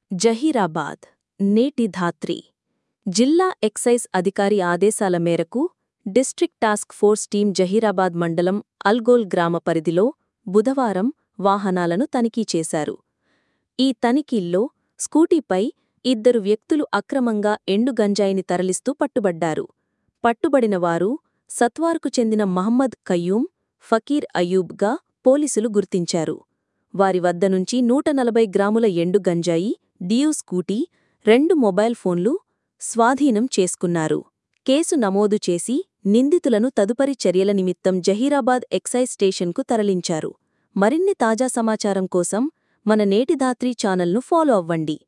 జహీరాబాద్ నేటి ధాత్రి జిల్లా ఎక్సైజ్ అధికారి ఆదేశాల మేరకు district task force team Zaheerabad మండలం అల్గోల్ గ్రామ పరిధిలో బుధవారం వాహనాలను తనిఖీ చేశారు ఈ తనిఖీల్లో స్కూటీపై ఇద్దరు వ్యక్తులు అక్రమంగా ఎండు గంజాయిని తరలిస్తూ పట్టుబడ్డారు పట్టుబడిన వారు సత్వార్కు చెందిన మహమ్మద్ కయ్యూం ఫకీర్ అయూబ్గా పోలీసులు గుర్తించారు వారి వద్ద నుంచి నూట నలభై గ్రాముల ఎండు గంజాయి డియూ స్కూటీ రెండు మొబైల్ ఫోన్లు స్వాధీనం చేసుకున్నారు కేసు నమోదు చేసి నిందితులను తదుపరి చర్యల నిమిత్తం జహీరాబాద్ ఎక్సైజ్ స్టేషన్కు తరలించారు మరిన్ని తాజా సమాచారం కోసం మన నేటిధాత్రి ఛానల్ను ఫాలో అవ్వండి